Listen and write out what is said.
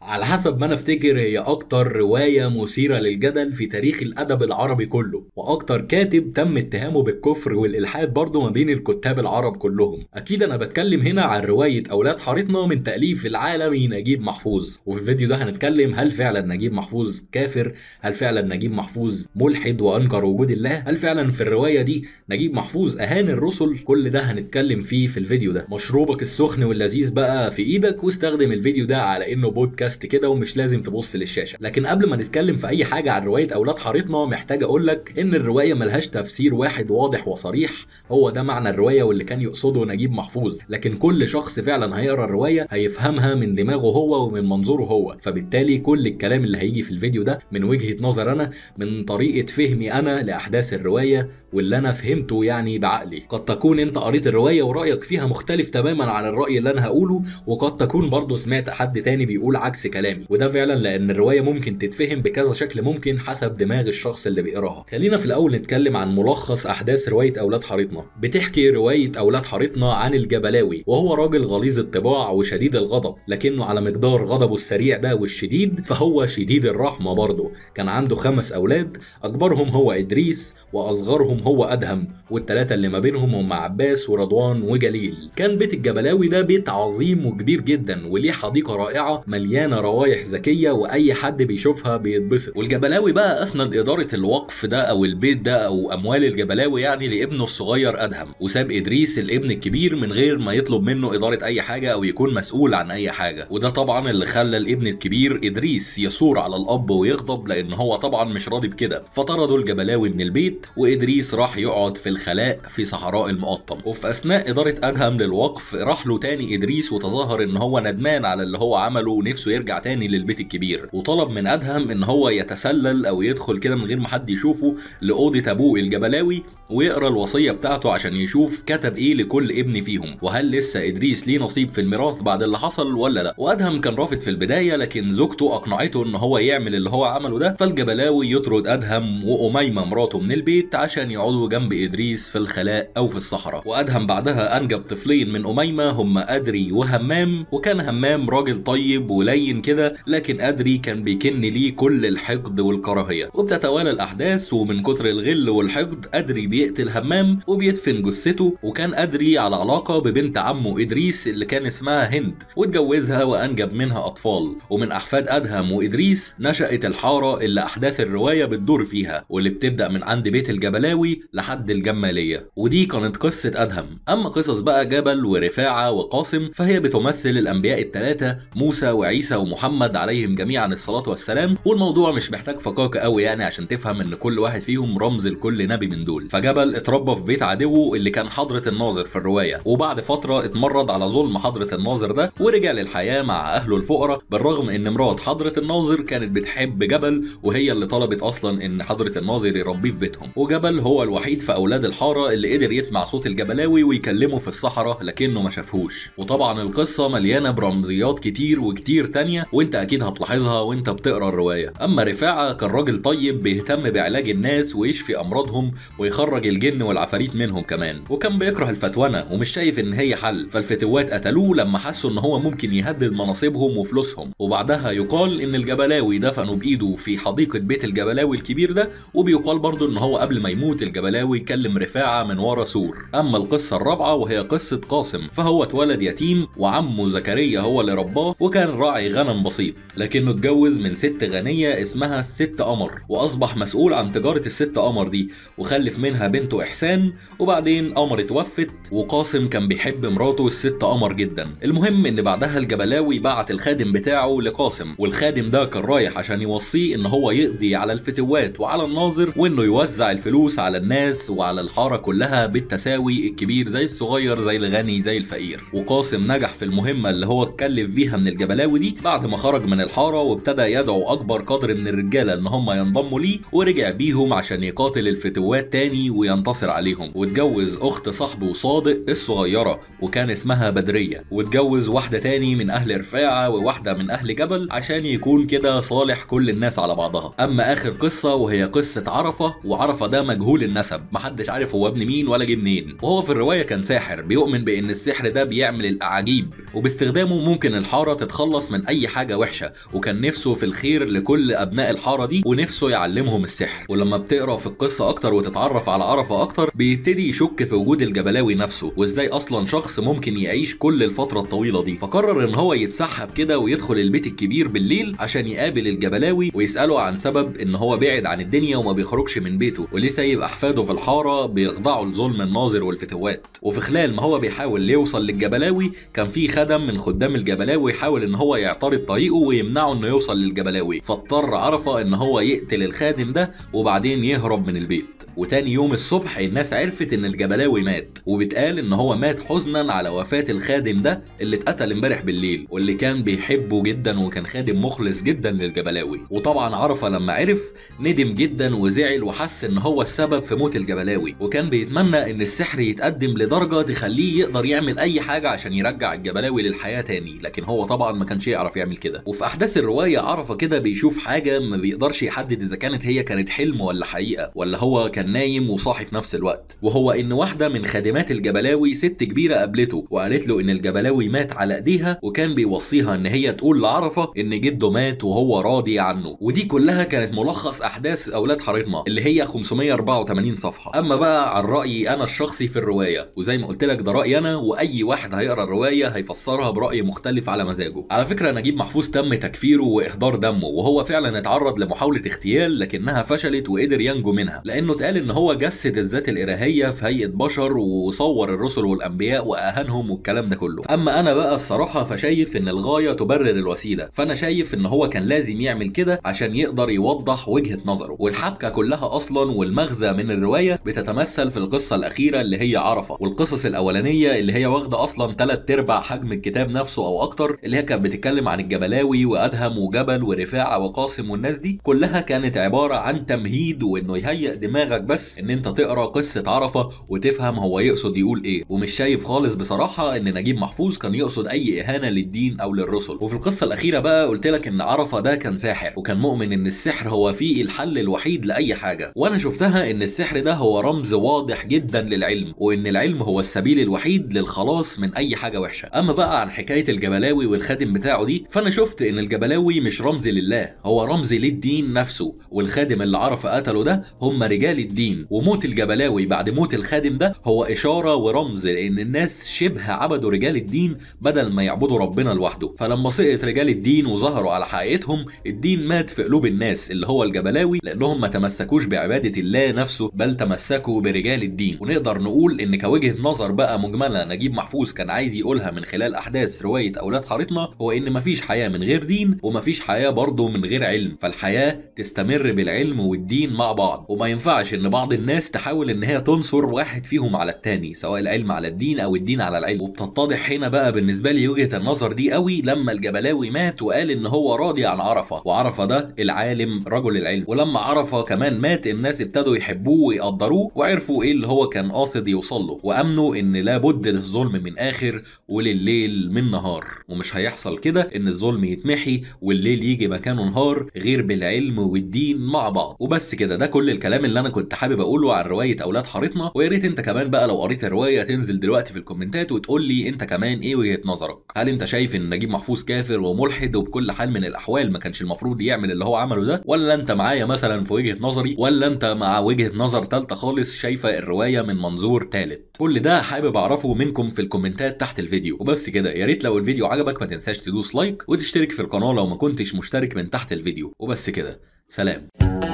على حسب ما انا افتكر هي اكتر روايه مثيره للجدل في تاريخ الادب العربي كله واكتر كاتب تم اتهامه بالكفر والالحاد برضه ما بين الكتاب العرب كلهم اكيد انا بتكلم هنا عن روايه اولاد حارتنا من تاليف العالمي نجيب محفوظ وفي الفيديو ده هنتكلم هل فعلا نجيب محفوظ كافر هل فعلا نجيب محفوظ ملحد وانكر وجود الله هل فعلا في الروايه دي نجيب محفوظ اهان الرسل كل ده هنتكلم فيه في الفيديو ده مشروبك السخن واللذيذ بقى في ايدك واستخدم الفيديو ده على انه بودكاست كده ومش لازم تبص للشاشه لكن قبل ما نتكلم في اي حاجه عن روايه اولاد حارتنا محتاج اقول لك ان الروايه ملهاش تفسير واحد واضح وصريح هو ده معنى الروايه واللي كان يقصده نجيب محفوظ لكن كل شخص فعلا هيقرا الروايه هيفهمها من دماغه هو ومن منظوره هو فبالتالي كل الكلام اللي هيجي في الفيديو ده من وجهه نظر انا من طريقه فهمي انا لاحداث الروايه واللي انا فهمته يعني بعقلي قد تكون انت قريت الروايه ورايك فيها مختلف تماما عن الراي اللي انا هقوله وقد تكون برضه سمعت حد تاني بيقول عكس كلامي وده فعلا لان الروايه ممكن تتفهم بكذا شكل ممكن حسب دماغ الشخص اللي بيقراها خلينا في الاول نتكلم عن ملخص احداث روايه اولاد حارتنا بتحكي روايه اولاد حارتنا عن الجبلاوي وهو راجل غليظ الطباع وشديد الغضب لكنه على مقدار غضبه السريع ده والشديد فهو شديد الرحمه برضه كان عنده خمس اولاد اكبرهم هو ادريس واصغرهم هو ادهم والثلاثه اللي ما بينهم هم عباس ورضوان وجليل كان بيت الجبلاوي ده بيت عظيم وكبير جدا وليه حديقه رائعه مليانه روايح ذكيه واي حد بيشوفها بيتبسط والجبلاوي بقى اسند اداره الوقف ده او البيت ده او اموال الجبلاوي يعني لابنه الصغير ادهم وساب ادريس الابن الكبير من غير ما يطلب منه اداره اي حاجه او يكون مسؤول عن اي حاجه وده طبعا اللي خلى الابن الكبير ادريس يثور على الاب ويغضب لان هو طبعا مش راضي بكده فطردوا الجبلاوي من البيت وادريس راح يقعد في الخلاء في صحراء المقطم وفي اثناء اداره ادهم للوقف راح له تاني ادريس وتظاهر ان هو ندمان على اللي هو عمله ونفسه يرجع تاني للبيت الكبير وطلب من ادهم ان هو يتسلل او يدخل كده من غير ما حد يشوفه لاوضه ابوه الجبلاوي ويقرا الوصيه بتاعته عشان يشوف كتب ايه لكل ابن فيهم وهل لسه ادريس ليه نصيب في الميراث بعد اللي حصل ولا لا وادهم كان رافض في البدايه لكن زوجته اقنعته ان هو يعمل اللي هو عمله ده فالجبلاوي يطرد ادهم واميمه مراته من البيت عشان يقعدوا جنب ادريس في الخلاء او في الصحراء وادهم بعدها انجب طفلين من اميمه هم ادري وهمام وكان همام راجل طيب ولين كده لكن ادري كان بيكن ليه كل الحقد والكراهيه وبتتوالى الاحداث ومن كتر الغل والحقد ادري بيقتل همام وبيدفن جثته وكان ادري على علاقه ببنت عمه ادريس اللي كان اسمها هند واتجوزها وانجب منها اطفال ومن احفاد ادهم وادريس نشات الحاره اللي احداث الروايه بتدور فيها واللي بتبدا من عند بيت الجبلاوي لحد الجماليه ودي كانت قصه ادهم اما قصص بقى جبل ورفاعه وقاسم فهي بتمثل الانبياء الثلاثه موسى وعيسى ومحمد عليهم جميعا الصلاه والسلام والموضوع مش محتاج فقاقه قوي يعني عشان تفهم ان كل واحد فيهم رمز لكل نبي من دول فجبل اتربى في بيت عدوه اللي كان حضره الناظر في الروايه وبعد فتره اتمرد على ظلم حضره الناظر ده ورجع للحياه مع اهله الفقراء بالرغم ان مرات حضره الناظر كانت بتحب جبل وهي اللي طلبت اصلا ان حضره الناظر يربيه في بيتهم وجبل هو الوحيد في اولاد الحاره اللي قدر يسمع صوت الجبلاوي ويكلمه في الصحراء لكنه ما شافهوش وطبعا القصه مليانه برمزيات كتير وكتير تانية وانت اكيد هتلاحظها وانت بتقرا الروايه اما رفاعه كان راجل طيب بيهتم بعلاج الناس ويشفي امراضهم ويخرج الجن والعفاريت منهم كمان وكان بيكره الفتونه ومش شايف ان هي حل فالفتوات قتلوه لما حسوا ان هو ممكن يهدد مناصبهم وفلوسهم وبعدها يقال ان الجبلاوي دفنوا بايده في حديقه بيت الجبلاوي الكبير ده وبيقال برضه ان هو قبل ما يموت الجبلاوي كلم رفاعه من ورا سور اما القصه الرابعه وهي قصه قاسم فهو اتولد يتيم وعمه زكريا هو اللي رباه وكان راعي غنم بسيط لكنه اتجوز من ست غنيه اسمها الست قمر واصبح مسؤول عن تجاره الست قمر دي وخلف منها بنته احسان وبعدين قمر اتوفت وقاسم كان بيحب مراته الست قمر جدا المهم ان بعدها الجبلاوي بعت الخادم بتاعه لقاسم والخادم ده كان رايح عشان يوصيه ان هو يقضي على الفتوات وعلى الناظر وانه يوزع الفلوس على الناس وعلى الحاره كلها بالتساوي الكبير زي الصغير زي الغني زي الفقير وقاسم نجح في المهمه اللي هو اتكلف بيها من الجبلاوي دي بعد ما خرج من الحاره وابتدى يدعو اكبر قدر من الرجاله ان هم ينضموا ليه ورجع بيهم عشان يقاتل الفتوات تاني وينتصر عليهم واتجوز اخت صاحبه صادق الصغيره وكان اسمها بدريه واتجوز واحده تاني من اهل رفاعه وواحده من اهل جبل عشان يكون كده صالح كل الناس على بعضها اما اخر قصه وهي قصه عرفه وعرفه ده مجهول النسب محدش عارف هو ابن مين ولا جه منين وهو في الروايه كان ساحر بيؤمن بان السحر ده بيعمل الاعاجيب وباستخدامه ممكن الحاره تتخلص من اي حاجه وحشه وكان نفسه في الخير لكل ابناء الحاره دي ونفسه يعلمهم السحر ولما بتقرا في القصه اكتر وتتعرف على عرفه اكتر بيبتدي يشك في وجود الجبلاوي نفسه وازاي اصلا شخص ممكن يعيش كل الفتره الطويله دي فقرر ان هو يتسحب كده ويدخل البيت الكبير بالليل عشان يقابل الجبلاوي ويساله عن سبب ان هو بعد عن الدنيا وما بيخرجش من بيته وليه سايب احفاده في الحاره بيخضعوا لظلم الناظر والفتوات وفي خلال ما هو بيحاول يوصل للجبلاوي كان في خدم من خدام الجبلاوي يحاول ان هو يعترض طريقه ويمنعه انه يوصل للجبلاوي فاضطر عرفه ان هو يقتل الخادم ده وبعدين يهرب من البيت وتاني يوم الصبح الناس عرفت ان الجبلاوي مات وبتقال ان هو مات حزنا على وفاة الخادم ده اللي اتقتل امبارح بالليل واللي كان بيحبه جدا وكان خادم مخلص جدا للجبلاوي وطبعا عرفه لما عرف ندم جدا وزعل وحس ان هو السبب في موت الجبلاوي وكان بيتمنى ان السحر يتقدم لدرجه تخليه يقدر يعمل اي حاجه عشان يرجع الجبلاوي للحياه تاني لكن هو طبعا ما كانش يعرف يعمل كده وفي احداث الروايه عرفه كده بيشوف حاجه ما بيقدرش يحدد اذا كانت هي كانت حلم ولا حقيقه ولا هو كان نايم وصاحي في نفس الوقت وهو ان واحده من خادمات الجبلاوي ست كبيره قابلته وقالت له ان الجبلاوي مات على ايديها وكان بيوصيها ان هي تقول لعرفه ان جده مات وهو راضي عنه ودي كلها كانت ملخص احداث اولاد حارتنا اللي هي 584 صفحه اما بقى عن رايي انا الشخصي في الروايه وزي ما قلت لك ده رايي انا واي واحد هيقرا الروايه هيفسرها براي مختلف على مزاجه على فكره نجيب محفوظ تم تكفيره واهدار دمه وهو فعلا اتعرض لمحاوله اغتيال لكنها فشلت وقدر ينجو منها لانه اتقال ان هو جسد الذات الالهيه في هيئه بشر وصور الرسل والانبياء واهانهم والكلام ده كله اما انا بقى الصراحه فشايف ان الغايه تبرر الوسيله فانا شايف ان هو كان لازم يعمل كده عشان يقدر يوضح وجهه نظره والحبكه كلها اصلا والمغزى من الروايه بتتمثل في القصه الاخيره اللي هي عرفه والقصص الاولانيه اللي هي واخده اصلا ثلاث ارباع حجم الكتاب نفسه او اكتر اللي هي كانت بتتكلم عن الجبلاوي وادهم وجبل ورفاعه وقاسم والناس دي كلها كانت عباره عن تمهيد وانه يهيئ دماغك بس ان انت تقرا قصه عرفه وتفهم هو يقصد يقول ايه ومش شايف خالص بصراحه ان نجيب محفوظ كان يقصد اي اهانه للدين او للرسل وفي القصه الاخيره بقى قلت لك ان عرفه ده كان ساحر وكان مؤمن ان السحر هو فيه الحل الوحيد لاي حاجه وانا شفتها ان السحر ده هو رمز واضح جدا للعلم وان العلم هو السبيل الوحيد للخلاص من اي حاجه وحشه اما بقى عن حكايه الجبلاوي والخادم بتاعه دي فانا شفت ان الجبلاوي مش رمز لله هو رمز للدين نفسه والخادم اللي عرفه قتله ده هم رجال الدين وموت الجبلاوي بعد موت الخادم ده هو اشاره ورمز لان الناس شبه عبدوا رجال الدين بدل ما يعبدوا ربنا لوحده فلما سقط رجال الدين وظهروا على حقيقتهم الدين مات في قلوب الناس اللي هو الجبلاوي لانهم ما تمسكوش بعباده الله نفسه بل تمسكوا برجال الدين ونقدر نقول ان كوجهه نظر بقى مجمله نجيب محفوظ كان عايز يقولها من خلال احداث روايه اولاد حارتنا هو ان مفيش حياه من غير دين ومفيش حياه برضه من غير علم فالحياه تستمر بالعلم والدين مع بعض وما ينفعش ان بعض الناس تحاول ان هي تنصر واحد فيهم على التاني سواء العلم على الدين او الدين على العلم وبتتضح هنا بقى بالنسبه لي وجهه النظر دي قوي لما الجبلاوي مات وقال ان هو راضي عن عرفه وعرفه ده العالم رجل العلم ولما عرفه كمان مات الناس ابتدوا يحبوه ويقدروه وعرفوا ايه اللي هو كان قاصد يوصل له وامنوا ان لابد للظلم من اخر ولليل من نهار ومش هيحصل كده ان الظلم يتمحي والليل يجي مكانه نهار غير بالعلم والدين مع بعض وبس كده ده كل الكلام اللي انا كنت حابب اقوله عن روايه اولاد حارتنا ويا ريت انت كمان بقى لو قريت الروايه تنزل دلوقتي في الكومنتات وتقول لي انت كمان ايه وجهه نظرك هل انت شايف ان نجيب محفوظ كافر وملحد وبكل حال من الاحوال ما كانش المفروض يعمل اللي هو عمله ده ولا انت معايا مثلا في وجهه نظري ولا انت مع وجهه نظر ثالثه خالص شايفه الروايه من منظور ثالث كل ده حابب اعرفه منكم في الكومنتات تحت الفيديو وبس كده يا ريت لو الفيديو عجبك ما تنساش تدوس لايك وتشترك في القناه لو ما كنتش مشترك من تحت الفيديو وبس كده سلام